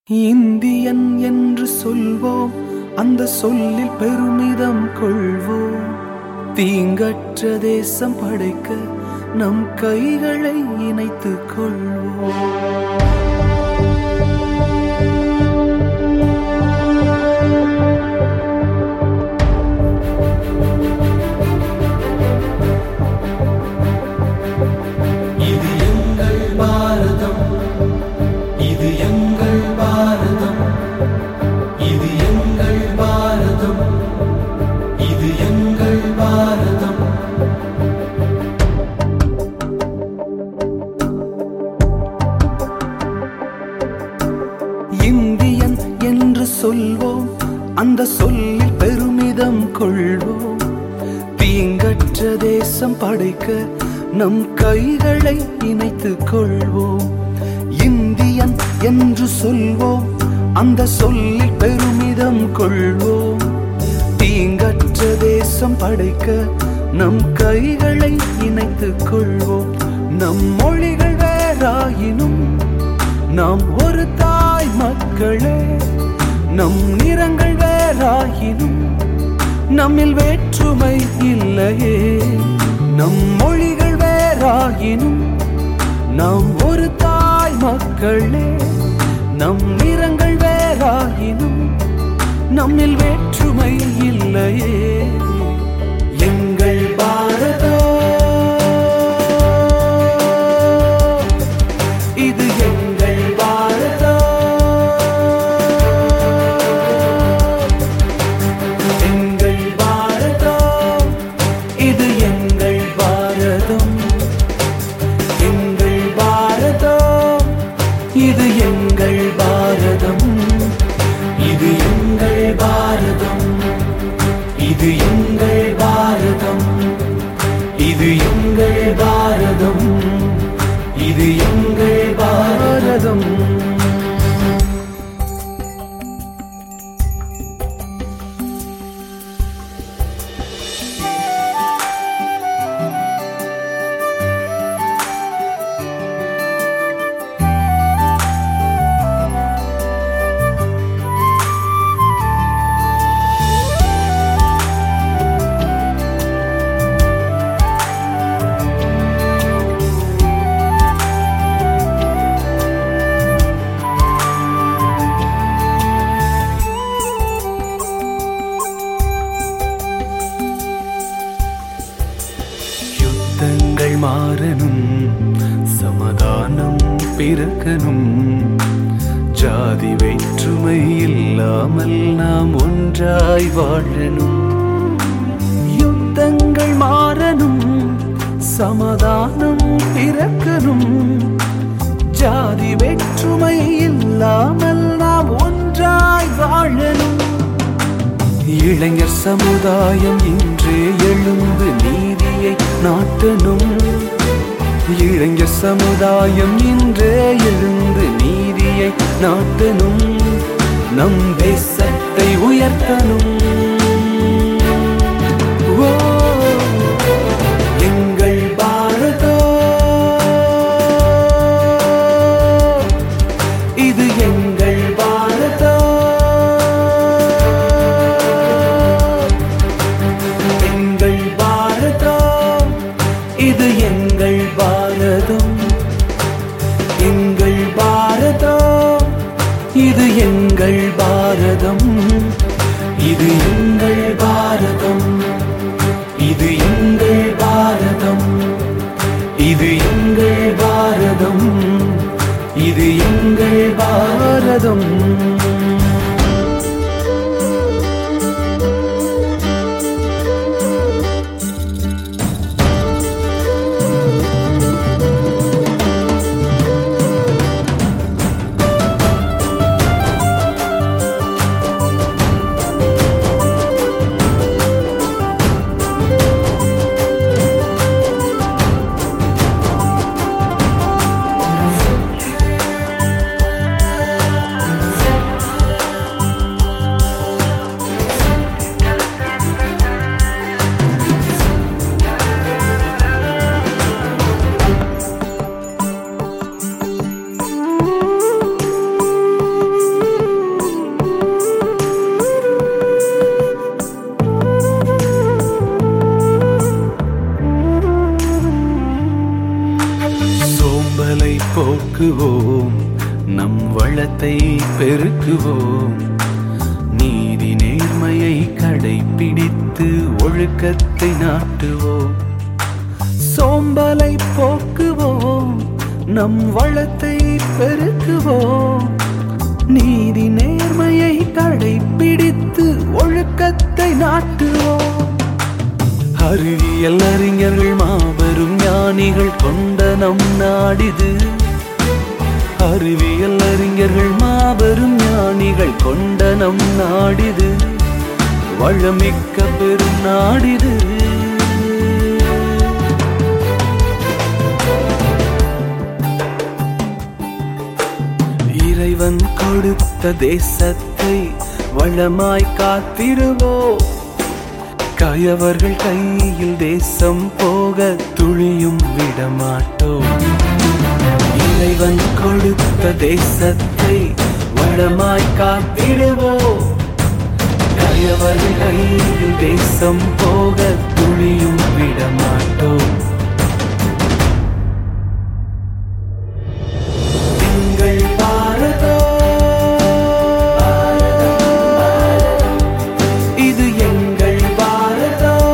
Indian என்று சொல்வோம் அந்த சொல்லில் பெருமிதம் கொள்வோம் தீங்கற்ற தேசம் படைக்க நம் கைகளை இணைத்துக் கொள்வோம் இது எங்கள் பாரதம் இது எங்கள் பாரதம் இது எங்கள் பாரதம் இது எங்கள் பாரதம் இந்தியன் என்று சொல்வோம் அந்த சொல்லில் பெருமிதம் கொள்வோம் தீங்கற்ற தேசம் படைக்க நம் கைகளை இணைத்துக் கொள்வோம் இந்தியன் என்று சொல்வோம் அந்த சொல்லில் பெருமிதம் கொள்வோம் தீங்கற்ற தேசம் படைக்க நம் கைகளை இணைத்துக் கொள்வோம் நம் மொழிகள் வேறாயினும் நாம் ஒரு தாய் மக்களே நம் நிறங்கள் வேறாயினும் நம்மில் வேற்றுமை இல்லையே நம் மொழிகள் வேறாயினும் நாம் ஒரு தாய் மக்களே நம் நிறங்கள் வேறாயினும் நம்மில் வேற்றுமை இல்லையே எங்கள் பாரதம் இது எங்கள் பாரதம் எங்கள் பாரதம் இது எங்கள் பாரதம் எங்கள் பாரதம் இது எங்கள் பாரதம் இது எங்கள் பாரதம் இது எங்கள் பாரதம் இது எங்கள் பாரதம் இது எங்கள் பாரதம் யுத்தங்கள் மாறணும் சமாதானம் பிறக்கணும் ஜாதி வேற்றுமை இல்லாமல் நாம் ஒன்றாய் வாழணும் யுத்தங்கள் மாறணும் சமாதானம் பிறக்கணும் ஜாதி வேற்றுமை இல்லாமல் நாம் ஒன்றாய் வாழணும் இளைஞர் சமுதாயம் இன்றே எழுந்து நீதியை நாட்டணும் இளைஞர் சமுதாயம் இன்றே எழுந்து நீதியை நாட்டணும் நம் தேசத்தை உயர்த்தணும் ஓ, எங்கள் பாரதம் இது எங்கள் பாரதம் எங்கள் பாரதம் இது எங்கள் பாரதம் எங்கள் பாரதம் இது எங்கள் பாரதம் இது எங்கள் பாரதம் இது எங்கள் பாரதம் இது எங்கள் பாரதம் இது எங்கள் பாரதம் வளத்தை பெருக்குவோம் நீதி நேர்மையை கடைபிடித்து ஒழுக்கத்தை நாட்டுவோம் சோம்பலை போக்குவோம் நம் வளத்தை பெருக்குவோம் நீதி நேர்மையை கடைபிடித்து ஒழுக்கத்தை நாட்டுவோம் அறிவியல் அறிஞர்கள் மாபெரும் ஞானிகள் கொண்ட நம் நாடிது அறிவியல் அறிஞர்கள் மாபெரும் ஞானிகள் கொண்ட நம் நாடிது வளமிக்க பெரும் நாடிது இறைவன் கொடுத்த தேசத்தை வளமாய் காத்திடுவோம் கயவர்கள் கையில் தேசம் போக துளியும் விடமாட்டோம் இறைவன் கொடுத்த தேசத்தை வளமாய் காத்திடுவோம் கயவர்கள் கையில் தேசம் போக துளியும் விடமாட்டோம் எங்கள் பாரதம் இது எங்கள் பாரதம்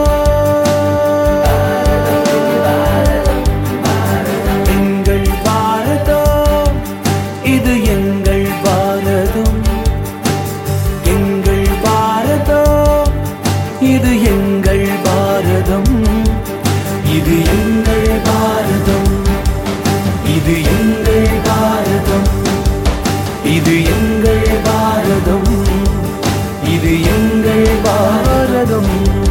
எங்கள் பாரதம் இது எங்கள் பாரதம் எங்கள் பாரதம் இது எங்கள் பாரதம் இது எங்கள் பாரதம் இது எங்கள் பாரதம் இது எங்கள் பாரதம் இது எங்கள் பாரதம்